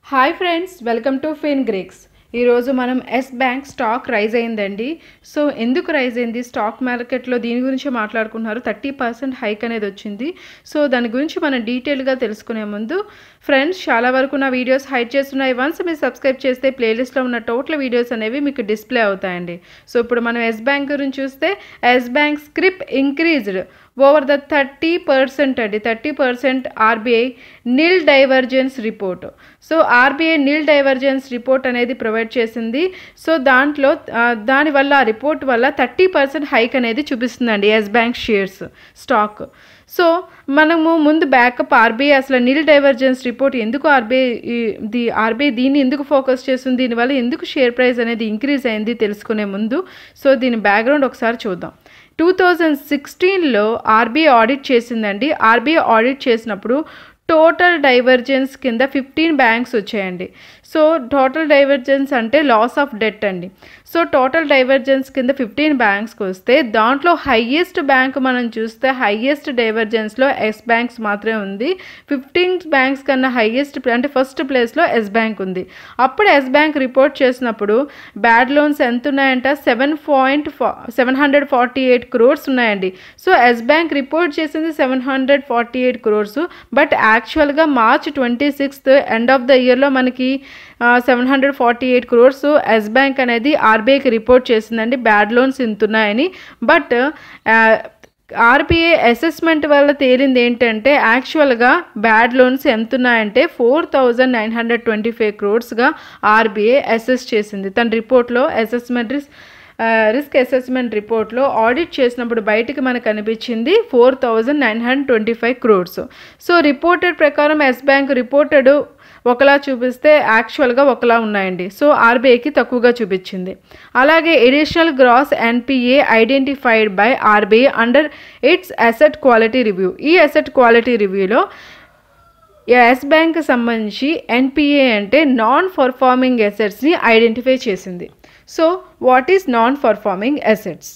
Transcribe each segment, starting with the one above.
hi friends welcome to Fin Greeks ఈరోజు మనం Yes Bank stock rise అయిందండి సో ఎందుకు రైజ్ అయింది స్టాక్ మార్కెట్లో దీని గురించి మాట్లాడుకుంటున్నారు థర్టీ పర్సెంట్ హైక్ అనేది వచ్చింది సో దాని గురించి మనం డీటెయిల్గా తెలుసుకునే ముందు ఫ్రెండ్స్ చాలా వరకు నా వీడియోస్ హైడ్ చేస్తున్నాయి వన్స్ మీరు సబ్స్క్రైబ్ చేస్తే ప్లేలిస్ట్లో ఉన్న టోటల్ వీడియోస్ అనేవి మీకు డిస్ప్లే అవుతాయండి సో ఇప్పుడు మనం ఎస్ బ్యాంక్ గురించి చూస్తే Yes Bank scrip increased over the thirty percent అండి thirty percent RBI nil divergence report so RBI nil divergence report అనేది ప్రొవైడ్ చేసింది సో దాంట్లో ఆ, దానివల్ల ఆ రిపోర్ట్ వల్ల థర్టీ పర్సెంట్ హైక్ అనేది చూపిస్తుందండి Yes Bank shares stock so మనము ముందు బ్యాకప్ ఆర్బీఐ అసలు నిల్ డైవర్జెన్స్ రిపోర్ట్ ఎందుకు ఆర్బీఐ ది ఆర్బీఐ దీన్ని ఎందుకు ఫోకస్ చేస్తుంది దీనివల్ల ఎందుకు షేర్ ప్రైస్ అనేది ఇంక్రీజ్ అయింది తెలుసుకునే ముందు సో దీని బ్యాక్గ్రౌండ్ ఒకసారి చూద్దాం టూ థౌజండ్ సిక్స్టీన్లో ఆర్బీఐ ఆడిట్ చేసిందండి ఆర్బీఐ ఆడిట్ చేసినప్పుడు టోటల్ డైవర్జెన్స్ కింద ఫిఫ్టీన్ బ్యాంక్స్ వచ్చాయండి సో టోటల్ డైవర్జెన్స్ అంటే లాస్ ఆఫ్ డెట్ అండి సో టోటల్ డైవర్జెన్స్ కింద ఫిఫ్టీన్ బ్యాంక్స్కి వస్తే దాంట్లో హయ్యెస్ట్ బ్యాంక్ మనం చూస్తే హయ్యెస్ట్ డైవర్జెన్స్లో ఎస్ బ్యాంక్స్ మాత్రమే ఉంది ఫిఫ్టీన్ బ్యాంక్స్ కన్నా హయ్యెస్ట్ అంటే ఫస్ట్ ప్లేస్లో ఎస్ బ్యాంక్ ఉంది అప్పుడు ఎస్ బ్యాంక్ రిపోర్ట్ చేసినప్పుడు బ్యాడ్ లోన్స్ ఎంత ఉన్నాయంట seven point seven hundred forty eight crores ఉన్నాయండి సో ఎస్ బ్యాంక్ రిపోర్ట్ చేసింది seven hundred forty eight crores but యాక్చువల్గా March twenty sixth end of the ఇయర్లో మనకి seven hundred forty eight crores Yes bank అనేది ఆర్బీఐకి రిపోర్ట్ చేసిందండి బ్యాడ్ లోన్స్ ఇంతున్నాయని బట్ ఆర్బీఐ అసెస్మెంట్ వల్ల తేలింది ఏంటంటే యాక్చువల్గా బ్యాడ్ లోన్స్ ఎంత ఉన్నాయంటే four thousand nine hundred twenty five క్రోర్స్గా ఆర్బీఐ అసెస్ చేసింది తన రిపోర్ట్లో అసెస్మెంట్ రిస్క్ రిస్క్ అసెస్మెంట్ రిపోర్ట్లో ఆడిట్ చేసినప్పుడు బయటికి మనకు కనిపించింది four thousand nine hundred twenty five crores so reported ప్రకారం ఎస్ బ్యాంక్ రిపోర్టెడ్ ఒకలా చూపిస్తే యాక్చువల్గా ఒకలా ఉన్నాయండి సో ఆర్బీఐకి తక్కువగా చూపించింది అలాగే additional gross NPA identified by RBI under its asset quality review ఈ అసెట్ క్వాలిటీ రివ్యూలో ఎస్ బ్యాంక్ సంబంధించి ఎన్పిఏ అంటే నాన్ పర్ఫార్మింగ్ అసెట్స్ని ఐడెంటిఫై చేసింది so what is non performing assets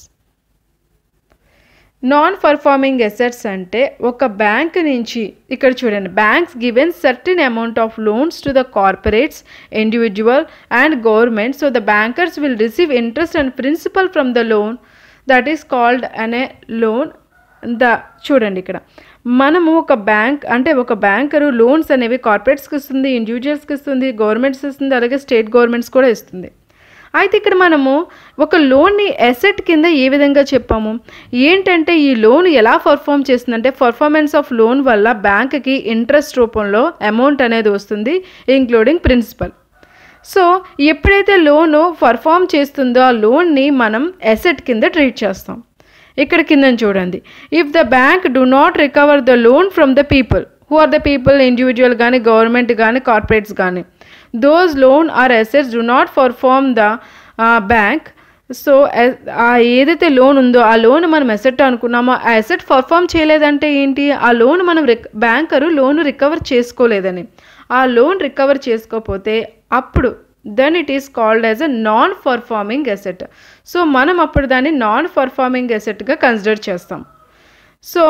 non performing assets అంటే ఒక బ్యాంక్ నుంచి ఇక్కడ చూడండి banks given certain amount of loans to the corporates individual and government so the bankers will receive interest and principal from the loan that is called an a loan the చూడండి ఇక్కడ మనము ఒక bank అంటే ఒక banker loans అనేవి కార్పొరేట్స్కి ఇస్తుంది ఇండివిజువల్స్కి ఇస్తుంది governments ఇస్తుంది అలాగే స్టేట్ గవర్నమెంట్స్ కూడా ఇస్తుంది అయితే ఇక్కడ మనము ఒక లోన్ని ఎసెట్ కింద ఏ విధంగా చెప్పాము ఏంటంటే ఈ లోన్ ఎలా పర్ఫామ్ చేస్తుందంటే పర్ఫార్మెన్స్ ఆఫ్ లోన్ వల్ల బ్యాంక్కి ఇంట్రెస్ట్ రూపంలో అమౌంట్ అనేది వస్తుంది ఇంక్లూడింగ్ ప్రిన్సిపల్ సో ఎప్పుడైతే లోను పర్ఫామ్ చేస్తుందో ఆ లోన్ని మనం ఎసెట్ కింద ట్రీట్ చేస్తాం ఇక్కడ కింద చూడండి if the bank do not recover the loan from the people who are the people individual కానీ గవర్నమెంట్ కానీ కార్పొరేట్స్ కానీ those loan are assets do not perform the bank so ఆ ఏదైతే లోన్ ఉందో ఆ లోన్ మనం ఎసెట్ అనుకున్నామో ఆ ఎసెట్ పర్ఫామ్ చేయలేదంటే ఏంటి ఆ లోన్ మనం రిక్ బ్యాంకరు లోన్ రికవర్ చేసుకోలేదని ఆ లోన్ రికవర్ చేసుకోకపోతే అప్పుడు then it is called as a non performing asset so మనం అప్పుడు దాన్ని నాన్ పర్ఫార్మింగ్ ఎసెట్గా కన్సిడర్ చేస్తాం సో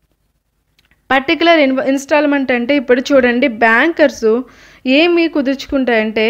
పర్టికులర్ ఇన్ ఇన్స్టాల్మెంట్ అంటే ఇప్పుడు చూడండి బ్యాంకర్స్ ఏమి కుదుర్చుకుంటాయంటే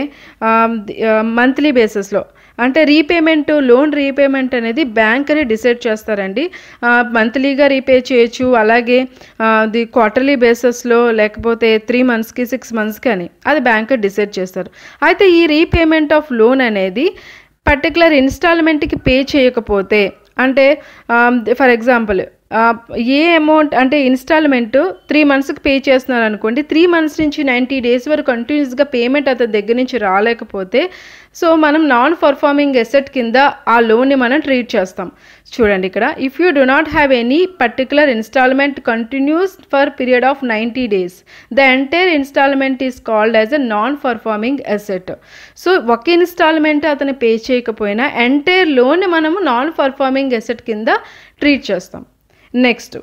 మంత్లీ బేసిస్లో అంటే రీపేమెంట్ లోన్ రీపేమెంట్ అనేది బ్యాంకరే డిసైడ్ చేస్తారండి మంత్లీగా రీపే చేయొచ్చు అలాగే ది క్వార్టర్లీ బేసిస్లో లేకపోతే త్రీ మంత్స్కి సిక్స్ మంత్స్కి అని అది బ్యాంకర్ డిసైడ్ చేస్తారు అయితే ఈ రీపేమెంట్ ఆఫ్ లోన్ అనేది పర్టికులర్ ఇన్స్టాల్మెంట్కి పే చేయకపోతే అంటే ఫర్ ఎగ్జాంపుల్ ఏ అమౌంట్ అంటే ఇన్స్టాల్మెంట్ త్రీ మంత్స్కి పే చేస్తున్నారు అనుకోండి త్రీ మంత్స్ నుంచి నైంటీ డేస్ వరకు కంటిన్యూస్గా పేమెంట్ అతని దగ్గర నుంచి రాలేకపోతే సో మనం నాన్ పర్ఫార్మింగ్ ఎసెట్ కింద ఆ లోన్ని మనం ట్రీట్ చేస్తాం చూడండి ఇక్కడ if you do not have any particular installment continuous for period of ninety days the entire installment is called as a non performing asset so ఒక ఇన్స్టాల్మెంట్ అతను పే చేయకపోయినా ఎంటైర్ లోన్ మనము నాన్ పర్ఫార్మింగ్ ఎసెట్ కింద treat చేస్తాం next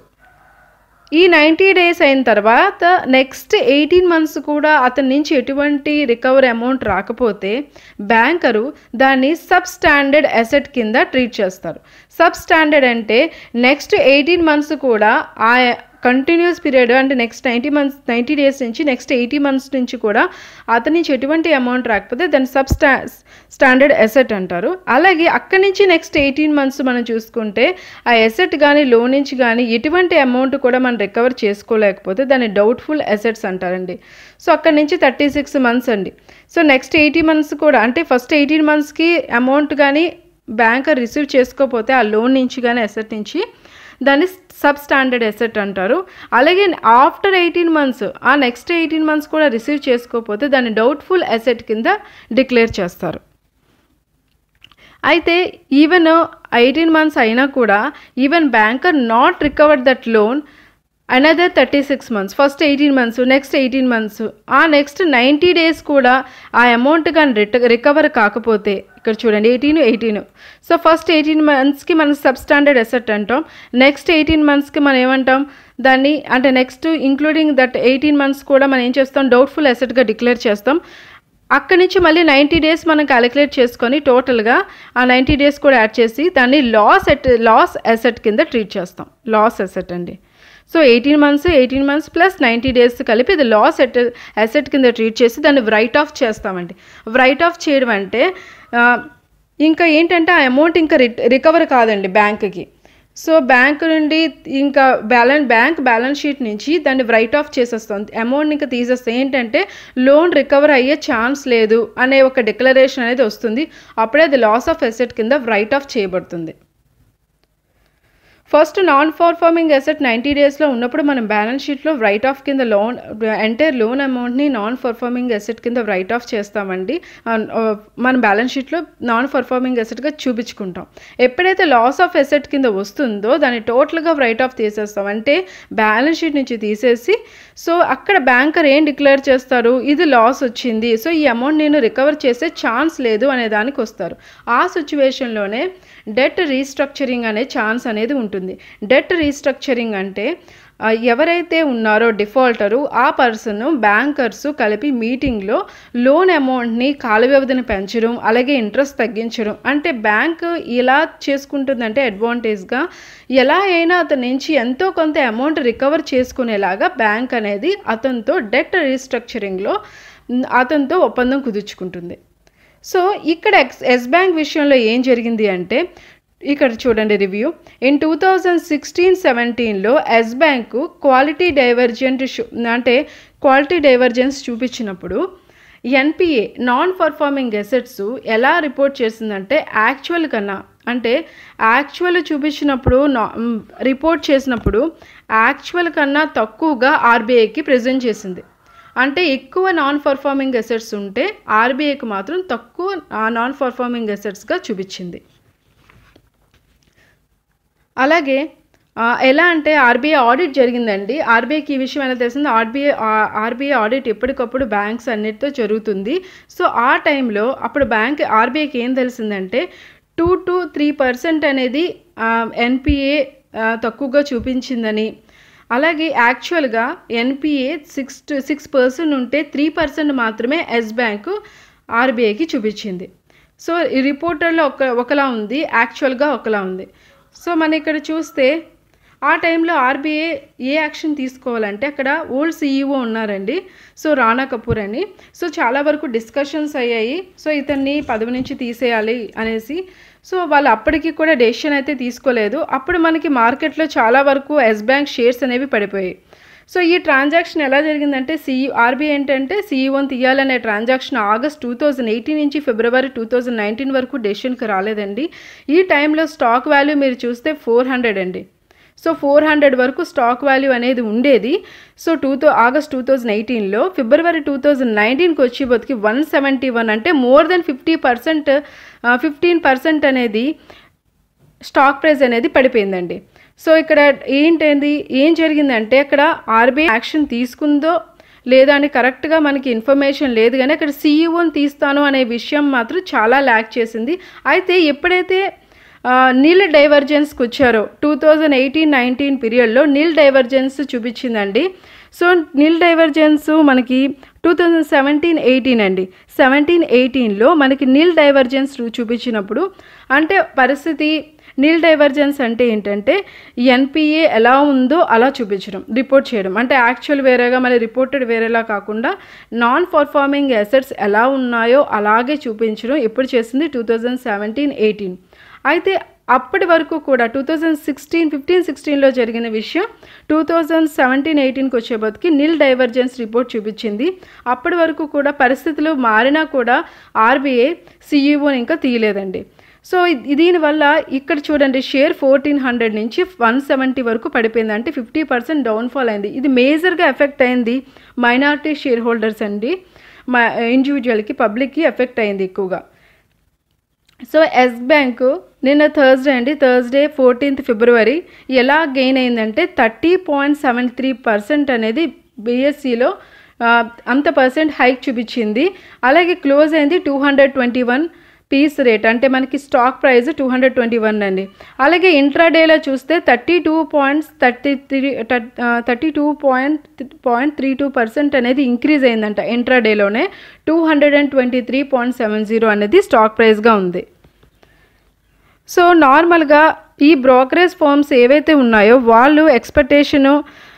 ఈ ninety days అయిన తర్వాత next eighteen months కూడా అతని నుంచి ఎటువంటి రికవరీ అమౌంట్ రాకపోతే బ్యాంకరు దాన్ని సబ్ స్టాండర్డ్ అసెట్ కింద ట్రీట్ చేస్తారు సబ్ స్టాండర్డ్ అంటే నెక్స్ట్ ఎయిటీన్ మంత్స్ కూడా ఆ కంటిన్యూస్ పీరియడ్ అంటే next ninety months ninety days నుంచి నెక్స్ట్ ఎయిటీ మంత్స్ నుంచి కూడా అతని నుంచి ఎటువంటి అమౌంట్ రాకపోతే దాన్ని సబ్ స్టా స్టాండర్డ్ ఎసెట్ అంటారు అలాగే అక్కడి నుంచి నెక్స్ట్ ఎయిటీన్ మంత్స్ మనం చూసుకుంటే ఆ ఎసెట్ కానీ లోన్ నుంచి కానీ ఎటువంటి అమౌంట్ కూడా మనం రికవర్ చేసుకోలేకపోతే దాన్ని డౌట్ఫుల్ ఎసెట్స్ అంటారండి సో అక్కడి నుంచి థర్టీ సిక్స్ మంత్స్ అండి సో నెక్స్ట్ ఎయిటీ మంత్స్ కూడా అంటే ఫస్ట్ ఎయిటీన్ మంత్స్కి అమౌంట్ కానీ బ్యాంకర్ రిసీవ్ చేసుకోకపోతే ఆ లోన్ నుంచి కానీ ఎసెట్ నుంచి దాన్ని సబ్ స్టాండర్డ్ ఎసెట్ అంటారు అలాగే ఆఫ్టర్ ఎయిటీన్ మంత్స్ ఆ నెక్స్ట్ ఎయిటీన్ మంత్స్ కూడా రిసీవ్ చేసుకోకపోతే దాన్ని డౌట్ఫుల్ ఎసెట్ కింద డిక్లేర్ చేస్తారు అయితే ఈవెన్ ఎయిటీన్ మంత్స్ అయినా కూడా even banker not recovered that loan another thirty six months first eighteen months next eighteen months ఆ నెక్స్ట్ నైంటీ డేస్ కూడా ఆ అమౌంట్ కానీ రిట రికవర్ కాకపోతే ఇక్కడ చూడండి eighteen eighteen so first eighteen మంత్స్కి మనం సబ్ స్టాండర్డ్ ఎసెట్ అంటాం నెక్స్ట్ ఎయిటీన్ మంత్స్కి మనం ఏమంటాం దాన్ని అంటే next including that eighteen months కూడా మనం ఏం చేస్తాం డౌట్ఫుల్ ఎసెట్గా డిక్లేర్ చేస్తాం అక్కడి నుంచి మళ్ళీ నైంటీ డేస్ మనం క్యాలిక్యులేట్ చేసుకొని టోటల్గా ఆ నైంటీ డేస్ కూడా యాడ్ చేసి దాన్ని లాస్ ఎట్ లాస్ ఎసెట్ కింద ట్రీట్ చేస్తాం లాస్ ఎసెట్ అండి so eighteen months eighteen months plus ninety days కలిపి ఇది లాస్ ఎట్ అసెట్ కింద ట్రీట్ చేసి దాన్ని రైట్ ఆఫ్ చేస్తామండి రైట్ ఆఫ్ చేయడం అంటే ఆ, ఇంకా ఏంటంటే ఆ అమౌంట్ ఇంకా రికవర్ కాదండి బ్యాంక్కి సో బ్యాంక్ నుండి ఇంకా బ్యాలెన్స్ బ్యాంక్ బ్యాలెన్స్ షీట్ నుంచి దాన్ని రైట్ ఆఫ్ చేసేస్తాం అమౌంట్ ఇంకా తీసేస్తాం ఏంటంటే లోన్ రికవర్ అయ్యే ఛాన్స్ లేదు అనే ఒక డిక్లరేషన్ అనేది వస్తుంది అప్పుడే అది లాస్ ఆఫ్ ఎసెట్ కింద రైట్ ఆఫ్ చేయబడుతుంది first non performing asset ninety డేస్లో ఉన్నప్పుడు మనం బ్యాలెన్స్ షీట్లో రైట్ ఆఫ్ కింద లోన్ ఎంటైర్ లోన్ అమౌంట్ని నాన్ పర్ఫార్మింగ్ అసెట్ కింద రైట్ ఆఫ్ చేస్తామండి ఆ, ఆ, మన బ్యాలెన్స్ షీట్లో నాన్ పర్ఫార్మింగ్ అసెట్గా చూపించుకుంటాం ఎప్పుడైతే లాస్ ఆఫ్ అసెట్ కింద వస్తుందో దాన్ని టోటల్గా రైట్ ఆఫ్ తీసేస్తాం అంటే బ్యాలెన్స్ షీట్ నుంచి తీసేసి సో అక్కడ బ్యాంకర్ ఏం డిక్లేర్ చేస్తారు ఇది లాస్ వచ్చింది సో ఈ అమౌంట్ నేను రికవర్ చేసే ఛాన్స్ లేదు అనే దానికి వస్తారు ఆ సిచ్యువేషన్లోనే డెట్ రీస్ట్రక్చరింగ్ అనే ఛాన్స్ అనేది ఉంటుంది డెట్ రీస్ట్రక్చరింగ్ అంటే ఆ, ఎవరైతే ఉన్నారో డిఫాల్టరు ఆ పర్సన్ బ్యాంకర్స్ కలిపి మీటింగ్లో లోన్ అమౌంట్ని కాల వ్యవధిని పెంచడం అలాగే ఇంట్రెస్ట్ తగ్గించడం అంటే బ్యాంక్ ఇలా చేసుకుంటుందంటే అడ్వాంటేజ్గా ఎలా అయినా అతని నుంచి ఎంతో కొంత అమౌంట్ రికవర్ చేసుకునేలాగా బ్యాంక్ అనేది అతనితో డెట్ రీస్ట్రక్చరింగ్లో మ్, అతనితో ఒప్పందం కుదుర్చుకుంటుంది సో ఇక్కడ ఎక్స్ ఎస్ బ్యాంక్ విషయంలో ఏం జరిగింది అంటే ఇక్కడ చూడండి review in two thousand sixteen సెవెంటీన్లో ఎస్ బ్యాంకు క్వాలిటీ డైవర్జెంట్ అంటే క్వాలిటీ డైవర్జెన్స్ చూపించినప్పుడు ఎన్పిఏ నాన్ పర్ఫార్మింగ్ ఎసెట్స్ ఎలా రిపోర్ట్ చేసిందంటే యాక్చువల్ కన్నా అంటే యాక్చువల్ చూపించినప్పుడు నా రిపోర్ట్ చేసినప్పుడు యాక్చువల్ కన్నా తక్కువగా ఆర్బీఐకి ప్రజెంట్ చేసింది అంటే ఎక్కువ నాన్ పర్ఫార్మింగ్ ఎసెట్స్ ఉంటే ఆర్బీఐకి మాత్రం తక్కువ నాన్ పర్ఫార్మింగ్ ఎసెట్స్గా చూపించింది అలాగే ఆ, ఎలా అంటే ఆర్బీఐ ఆడిట్ జరిగిందండి ఆర్బీఐకి ఈ విషయం ఎలా తెలిసింది ఆర్బీఐ ఆర్బీఐ ఆడిట్ ఎప్పటికప్పుడు బ్యాంక్స్ అన్నిటితో జరుగుతుంది సో ఆ టైంలో అప్పుడు బ్యాంక్ ఆర్బీఐకి ఏం తెలిసిందంటే టూ టు త్రీ పర్సెంట్ అనేది ఎన్పిఏ తక్కువగా చూపించిందని అలాగే యాక్చువల్గా NPA six to six percent ఉంటే త్రీ పర్సెంట్ మాత్రమే ఎస్ బ్యాంకు ఆర్బీఐకి చూపించింది సో ఈ రిపోర్టర్లో ఒక ఒకలా ఉంది యాక్చువల్గా ఒకలా ఉంది సో మన ఇక్కడ చూస్తే ఆ టైంలో ఆర్బీఐ ఏ యాక్షన్ తీసుకోవాలంటే అక్కడ ఓల్డ్ సీఈఓ ఉన్నారండి సో రాణా కపూర్ అని సో చాలా వరకు డిస్కషన్స్ అయ్యాయి సో ఇతన్ని పదవి నుంచి తీసేయాలి అనేసి సో వాళ్ళు అప్పటికి కూడా డెసిషన్ అయితే తీసుకోలేదు అప్పుడు మనకి మార్కెట్లో చాలా వరకు ఎస్ బ్యాంక్ షేర్స్ అనేవి పడిపోయాయి సో ఈ ట్రాన్సాక్షన్ ఎలా జరిగిందంటే సిఈ ఆర్బీఐ ఏంటంటే సీఈఓని తీయాలనే transaction August two thousand eighteen నుంచి ఫిబ్రవరి టూ థౌజండ్ నైన్టీన్ వరకు డెసిషన్కి రాలేదండి ఈ టైంలో స్టాక్ వాల్యూ మీరు చూస్తే ఫోర్ హండ్రెడ్ అండి సో ఫోర్ హండ్రెడ్ వరకు స్టాక్ వాల్యూ అనేది ఉండేది so two thou August two thousand ఎయిటీన్లో ఫిబ్రవరి టూ థౌజండ్ నైన్టీన్కి వచ్చి బతికి వన్ సెవెంటీ వన్ అంటే more than fifty percent fifteen percent అనేది స్టాక్ ప్రైస్ అనేది పడిపోయిందండి సో ఇక్కడ ఏంటంది ఏం జరిగిందంటే అక్కడ ఆర్బీఐ యాక్షన్ తీసుకుందో లేదా అని కరెక్ట్గా మనకి ఇన్ఫర్మేషన్ లేదు కానీ అక్కడ సీఈఓని తీస్తాను అనే విషయం మాత్రం చాలా ల్యాక్ చేసింది అయితే ఎప్పుడైతే ఆ, నీల్ డైవర్జెన్స్కి వచ్చారో టూ థౌజండ్ ఎయిటీన్ నైన్టీన్ పీరియడ్లో నీల్ డైవర్జెన్స్ చూపించిందండి సో నీల్ డైవర్జెన్స్ మనకి టూ థౌజండ్ సెవెంటీన్ ఎయిటీన్ అండి సెవెంటీన్ ఎయిటీన్లో మనకి నీల్ డైవర్జెన్స్ చూపించినప్పుడు అంటే పరిస్థితి నీల్ డైవర్జెన్స్ అంటే ఏంటంటే ఎన్పిఏ ఎలా ఉందో అలా చూపించడం రిపోర్ట్ చేయడం అంటే యాక్చువల్ వేరేగా మళ్ళీ రిపోర్టెడ్ వేరేలా కాకుండా నాన్ పర్ఫార్మింగ్ అసెట్స్ ఎలా ఉన్నాయో అలాగే చూపించడం ఎప్పుడు చేసింది టూ థౌజండ్ సెవెంటీన్ ఎయిటీన్ అయితే అప్పటి వరకు కూడా టూ థౌజండ్ సిక్స్టీన్ ఫిఫ్టీన్ సిక్స్టీన్లో జరిగిన విషయం టూ థౌజండ్ సెవెంటీన్ ఎయిటీన్కి వచ్చేబోతుకి నిల్ డైవర్జెన్స్ రిపోర్ట్ చూపించింది అప్పటి వరకు కూడా పరిస్థితులు మారినా కూడా ఆర్బీఐ సీఈఓని ఇంకా తీయలేదండి సో ఇది- దీనివల్ల ఇక్కడ చూడండి షేర్ ఫోర్టీన్ హండ్రెడ్ నుంచి వన్ సెవెంటీ వరకు పడిపోయింది అంటే ఫిఫ్టీ పర్సెంట్ డౌన్ఫాల్ అయింది ఇది మేజర్గా ఎఫెక్ట్ అయింది మైనారిటీ షేర్ హోల్డర్స్ అండి మా ఇండివిజువల్కి పబ్లిక్కి ఎఫెక్ట్ అయింది ఎక్కువగా సో ఎస్ బ్యాంక్ నిన్న థర్స్డే అండి థర్స్డే ఫోర్టీన్త్ ఫిబ్రవరి ఎలా గెయిన్ అయిందంటే thirty point seven three percent అనేది బీఎస్సీలో అంత పర్సెంట్ హైక్ చూపించింది అలాగే క్లోజ్ అయింది two hundred twenty one piece rate అంటే మనకి stock price two hundred twenty one అండి అలాగే ఇంట్రాడేలో చూస్తే thirty two points thirty three thirty two point point three two percent అనేది ఇంక్రీజ్ అయిందంట ఇంట్రాడేలోనే two hundred and twenty three point seven zero అనేది స్టాక్ ప్రైస్గా ఉంది సో నార్మల్గా ఈ బ్రోకరేజ్ ఫర్మ్స్ ఏవైతే ఉన్నాయో వాళ్ళు ఎక్స్పెక్టేషను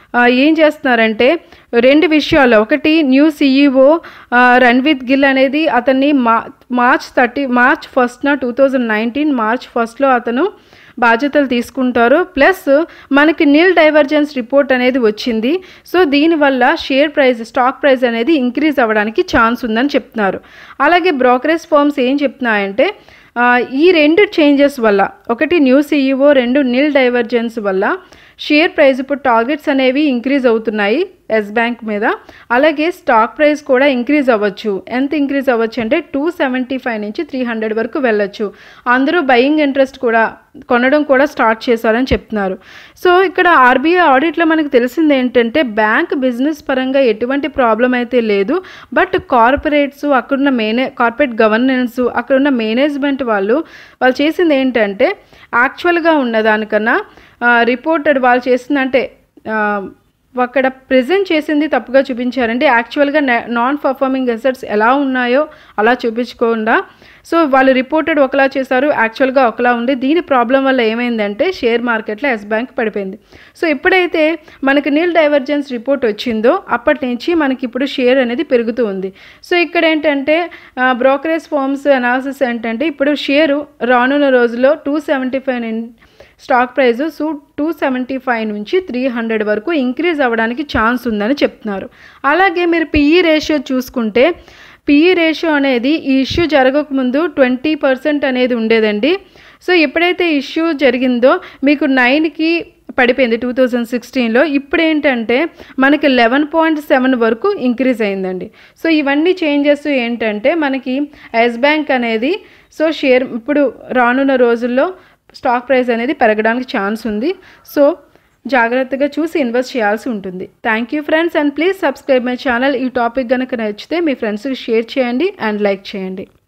ఏం చేస్తున్నారంటే రెండు విషయాలు ఒకటి న్యూ సీఈఓ రణ్విత్ గిల్ అనేది అతన్ని మా మార్చ్ థర్టీ మార్చ్ ఫస్ట్న టూ థౌజండ్ నైన్టీన్ మార్చ్ ఫస్ట్లో అతను బాధ్యతలు తీసుకుంటారు ప్లస్ మనకి నీల్ డైవర్జెన్స్ రిపోర్ట్ అనేది వచ్చింది సో దీనివల్ల షేర్ ప్రైస్ స్టాక్ ప్రైస్ అనేది ఇంక్రీజ్ అవ్వడానికి ఛాన్స్ ఉందని చెప్తున్నారు అలాగే బ్రోకరేజ్ ఫర్మ్స్ ఏం చెప్తున్నాయంటే ఆ, ఈ రెండు చేంజెస్ వల్ల ఒకటి న్యూ సీఈఓ రెండు నిల్ డైవర్జెన్స్ వల్ల షేర్ ప్రైస్ ఇప్పుడు టార్గెట్స్ అనేవి ఇంక్రీజ్ అవుతున్నాయి ఎస్ బ్యాంక్ మీద అలాగే స్టాక్ ప్రైస్ కూడా ఇంక్రీజ్ అవ్వచ్చు ఎంత ఇంక్రీజ్ అవ్వచ్చు అంటే టూ సెవెంటీ ఫైవ్ నుంచి త్రీ హండ్రెడ్ వరకు వెళ్ళొచ్చు అందరూ బయింగ్ ఇంట్రెస్ట్ కూడా కొనడం కూడా స్టార్ట్ చేశారని చెప్తున్నారు సో ఇక్కడ ఆర్బీఐ ఆడిట్లో మనకు తెలిసింది ఏంటంటే బ్యాంక్ బిజినెస్ పరంగా ఎటువంటి ప్రాబ్లం అయితే లేదు బట్ కార్పొరేట్స్ అక్కడున్న మేనే కార్పొరేట్ గవర్నెన్స్ అక్కడున్న మేనేజ్మెంట్ వాళ్ళు వాళ్ళు చేసింది ఏంటంటే యాక్చువల్గా ఉన్నదానికన్నా రిపోర్టెడ్ వాళ్ళు చేసిందంటే ఆ, అక్కడ ప్రజెంట్ చేసింది తప్పుగా చూపించారంటే యాక్చువల్గా నాన్ పర్ఫార్మింగ్ అసెట్స్ ఎలా ఉన్నాయో అలా చూపించకుండా సో వాళ్ళు రిపోర్టెడ్ ఒకలా చేశారు యాక్చువల్గా ఒకలా ఉంది దీని ప్రాబ్లం వల్ల ఏమైందంటే షేర్ మార్కెట్లో ఎస్ బ్యాంక్ పడిపోయింది సో ఎప్పుడైతే మనకి నీల్ డైవర్జెన్స్ రిపోర్ట్ వచ్చిందో అప్పటి నుంచి మనకి ఇప్పుడు షేర్ అనేది పెరుగుతూ ఉంది సో ఇక్కడ ఏంటంటే బ్రోకరేజ్ ఫార్మ్స్ అనాలిసిస్ ఏంటంటే ఇప్పుడు షేరు రానున్న రోజుల్లో two seventy five stock price so two seventy five నుంచి త్రీ హండ్రెడ్ వరకు ఇంక్రీజ్ అవ్వడానికి ఛాన్స్ ఉందని చెప్తున్నారు అలాగే మీరు పిఈ రేషియో చూసుకుంటే పిఈ రేషియో అనేది ఈ ఇష్యూ జరగకముందు ట్వంటీ పర్సెంట్ అనేది ఉండేదండి సో ఎప్పుడైతే ఇష్యూ జరిగిందో మీకు నైన్కి పడిపోయింది టూ థౌజండ్ సిక్స్టీన్లో ఇప్పుడు ఏంటంటే మనకి లెవెన్ పాయింట్ సెవెన్ వరకు ఇంక్రీజ్ అయిందండి సో ఇవన్నీ చేంజెస్ ఏంటంటే మనకి ఎస్ బ్యాంక్ అనేది సో షేర్ ఇప్పుడు రానున్న రోజుల్లో స్టాక్ ప్రైస్ అనేది పెరగడానికి ఛాన్స్ ఉంది సో జాగ్రత్తగా చూసి ఇన్వెస్ట్ చేయాల్సి ఉంటుంది thank you friends and please subscribe my channel ఈ టాపిక్ కనుక నచ్చితే మీ ఫ్రెండ్స్కి షేర్ చేయండి అండ్ లైక్ చేయండి